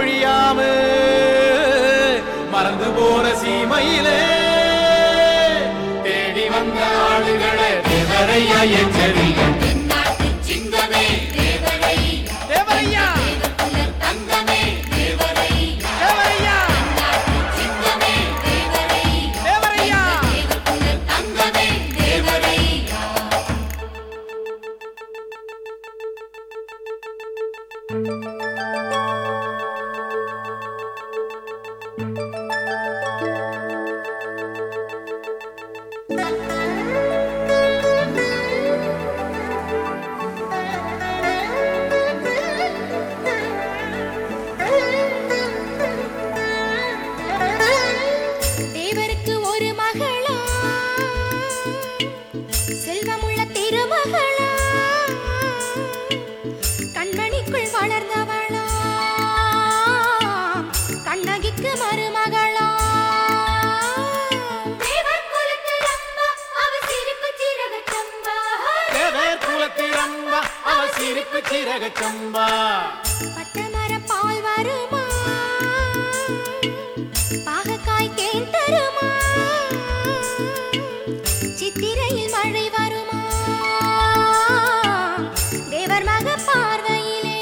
பொழியாம மறந்து போன சீமையிலே தேடி வந்த ஆளுகளை தேவரையா எச்சரிக்க தென்னாட்டு சிங்கமே தேவரை தேவரையா தேவகுல தங்கமே தேவரை தேவரையா தென்னாட்டு சிங்கமே தேவரை தேவரையா தேவகுல தங்கமே தேவரை தேவருக்கு ஒரு மகளா செல்வமுள்ள திருமகளா கண்மணிக்குள் வளர்ந்தவளா கண்ணகிக்கு மருமகளா தேவர் குலத்து ரம்பா அவ சிரிப்பு சிறக சம்பா தேவர் குலத்திரம்பா அவ சிரிப்பு சிறக சம்பா பட்டமர பால் வருமா பாகக்காய் தேன் தருமா சித்திரையில் மழை வருமா தேவர் மக பார்வையிலே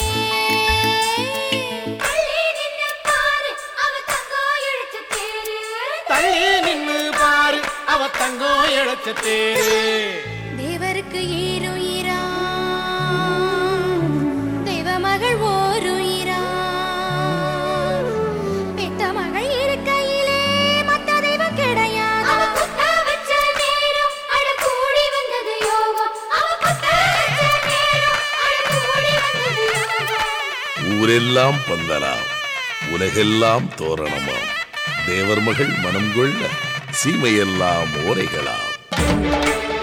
தள்ளி நின்னு பாரு, அவ தங்கம் இழுச்ச தேரு. தள்ளி நின்னு பாரு அவ தங்கம் இழைச்ச தேரு தேவருக்கு ஈருயிரா தெய்வ மகள் ஓருயிரா பெத்த மகள் இருக்கையிலே மத்த தெய்வம் கிடையாது அவ குத்த வச்ச நேரம் அட கூடி வந்தது யோகம் அவ குத்த வச்ச நேரம் அட கூடி வந்தது யோகம் ஊரெல்லாம் பந்தலாம் உலகெல்லாம் தோரணமாம் தேவர் மகள் மனம் கொள்ள சீமையெல்லாம் ஓரைகளாம்